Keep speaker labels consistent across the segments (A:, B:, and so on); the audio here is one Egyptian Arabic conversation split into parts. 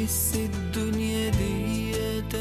A: بحس الدنيا دي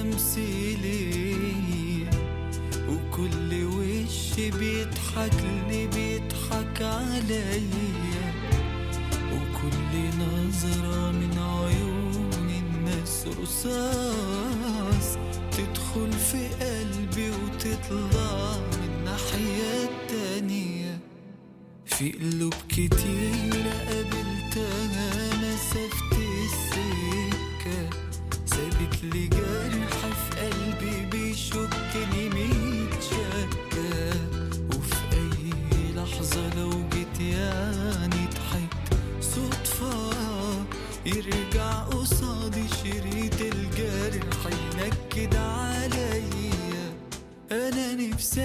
A: تمثيلية وكل وش بيضحك لي بيضحك عليا وكل نظرة من عيون الناس رصاص تدخل في قلبي وتطلع من الناحية التانية في قلوب كتيرة قابلتها مسافة السكة سابت لي جرح في قلبي بيشكني ميت شكة وفي أي لحظة لو جيت يعني ضحكت صدفة يرجع قصادي شريط الجرح ينكد عليا أنا نفسي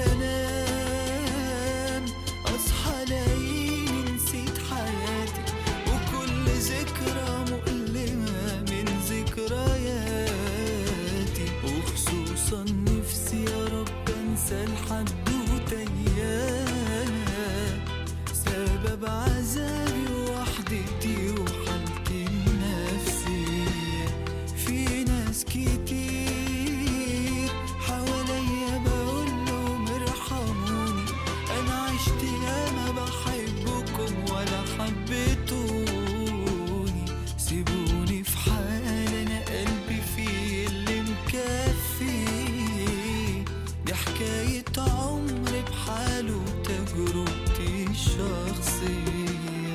A: أنام أصحى ألاقيني نسيت حياتي وكل ذكرى مؤلمة من ذكرياتي وخصوصا نفسي يا رب أنسى الحدوتة إياها سبب عذابي ووحدتي وحالتي النفسية في ناس كتير حواليا بقول لهم ارحموني انا عشت ياما بحبكم ولا حبيتوني سيبوني في حال انا قلبي فيه اللي مكفي دي حكاية عمري بحاله تجربتي الشخصية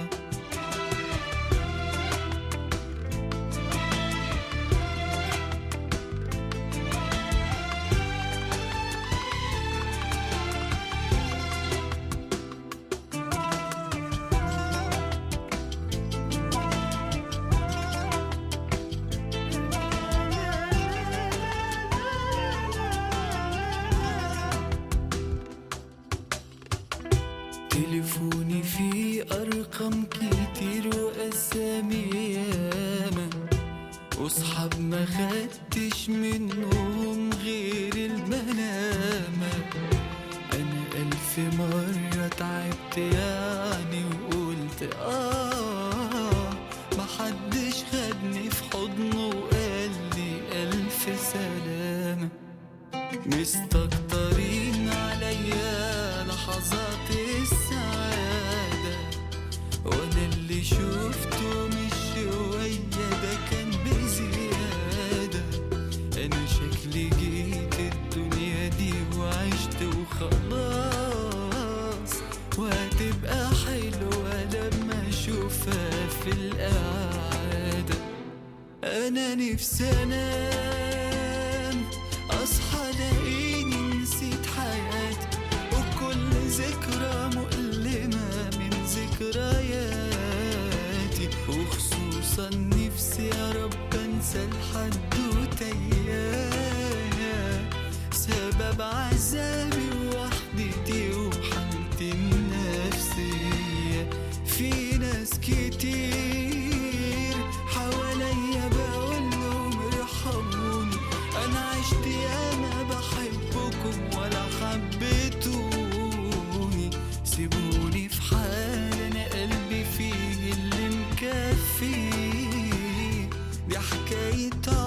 A: تليفوني فيه أرقام كتير وأسامي ياما وصحاب ما خدتش منهم غير الملامة أنا ألف مرة تعبت يعني وقلت آه محدش خدني في حضنه وقال لي ألف سلامة مستكترين عليا لحظات السعادة وانا اللي شفته مش شوية ده كان بزيادة انا شكلي جيت الدنيا دي وعشت وخلاص وهتبقى حلوة لما اشوفها في القعدة انا نفسي انام اصحى الاقيني نسيت حياتي وكل ذكرى مؤلمة من ذكرياتي وخصوصا نفسي يا رب انسى الحدوتة إياها سبب عذابي ووحدتي وحالتي النفسية في ناس كتير حواليا بقول لهم ارحموني انا عشت ياما بحبكم ولا حبيتوني سيبوني في حال انا قلبي فيه اللي مكفي دي حكاية